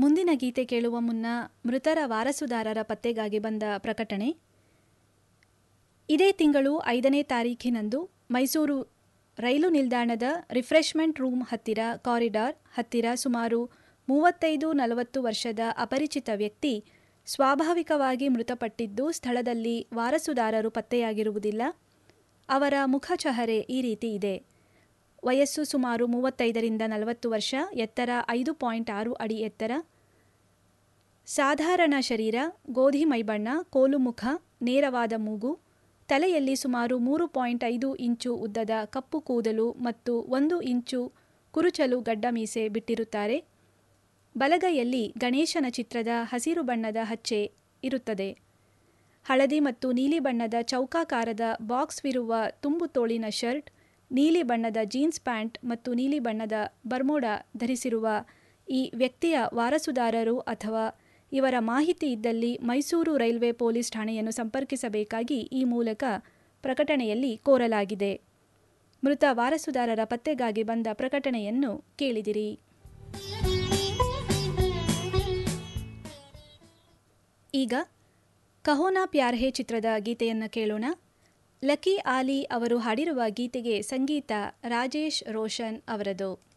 ಮುಂದಿನ ಗೀತೆ ಕೇಳುವ ಮುನ್ನ ಮೃತರ ವಾರಸುದಾರರ ಪತ್ತೆಗಾಗಿ ಬಂದ ಪ್ರಕಟಣೆ ಇದೇ ತಿಂಗಳು ಐದನೇ ತಾರೀಖಿನಂದು ಮೈಸೂರು ರೈಲು ನಿಲ್ದಾಣದ ರಿಫ್ರೆಶ್ಮೆಂಟ್ ರೂಮ್ ಹತ್ತಿರ ಕಾರಿಡಾರ್ ಹತ್ತಿರ ಸುಮಾರು ಮೂವತ್ತೈದು ನಲವತ್ತು ವರ್ಷದ ಅಪರಿಚಿತ ವ್ಯಕ್ತಿ ಸ್ವಾಭಾವಿಕವಾಗಿ ಮೃತಪಟ್ಟಿದ್ದು ಸ್ಥಳದಲ್ಲಿ ವಾರಸುದಾರರು ಪತ್ತೆಯಾಗಿರುವುದಿಲ್ಲ ಅವರ ಮುಖಚಹರೆ ಈ ರೀತಿ ಇದೆ ವಯಸ್ಸು ಸುಮಾರು ಮೂವತ್ತೈದರಿಂದ ನಲವತ್ತು ವರ್ಷ ಎತ್ತರ ಐದು ಪಾಯಿಂಟ್ ಆರು ಅಡಿ ಎತ್ತರ ಸಾಧಾರಣ ಶರೀರ ಗೋಧಿ ಮೈಬಣ್ಣ ಕೋಲು ಮುಖ ನೇರವಾದ ಮೂಗು ತಲೆಯಲ್ಲಿ ಸುಮಾರು ಮೂರು ಪಾಯಿಂಟ್ ಐದು ಇಂಚು ಉದ್ದದ ಕಪ್ಪು ಕೂದಲು ಮತ್ತು ಒಂದು ಇಂಚು ಕುರುಚಲು ಗಡ್ಡ ಮೀಸೆ ಬಿಟ್ಟಿರುತ್ತಾರೆ ಬಲಗೈಯಲ್ಲಿ ಗಣೇಶನ ಚಿತ್ರದ ಹಸಿರು ಬಣ್ಣದ ಹಚ್ಚೆ ಇರುತ್ತದೆ ಹಳದಿ ಮತ್ತು ನೀಲಿ ಬಣ್ಣದ ಚೌಕಾಕಾರದ ಬಾಕ್ಸ್ವಿರುವ ತುಂಬು ತೋಳಿನ ಶರ್ಟ್ ನೀಲಿ ಬಣ್ಣದ ಜೀನ್ಸ್ ಪ್ಯಾಂಟ್ ಮತ್ತು ನೀಲಿ ಬಣ್ಣದ ಬರ್ಮೋಡಾ ಧರಿಸಿರುವ ಈ ವ್ಯಕ್ತಿಯ ವಾರಸುದಾರರು ಅಥವಾ ಇವರ ಮಾಹಿತಿ ಇದ್ದಲ್ಲಿ ಮೈಸೂರು ರೈಲ್ವೆ ಪೊಲೀಸ್ ಠಾಣೆಯನ್ನು ಸಂಪರ್ಕಿಸಬೇಕಾಗಿ ಈ ಮೂಲಕ ಪ್ರಕಟಣೆಯಲ್ಲಿ ಕೋರಲಾಗಿದೆ ಮೃತ ವಾರಸುದಾರರ ಪತ್ತೆಗಾಗಿ ಬಂದ ಪ್ರಕಟಣೆಯನ್ನು ಕೇಳಿದಿರಿ ಈಗ ಕಹೋನಾ ಪ್ಯಾರ್ ಹೇ ಚಿತ್ರದ ಗೀತೆಯನ್ನು ಕೇಳೋಣ ಲಕಿ ಆಲಿ ಅವರು ಹಾಡಿರುವ ಗೀತೆಗೆ ಸಂಗೀತ ರಾಜೇಶ್ ರೋಷನ್ ಅವರದು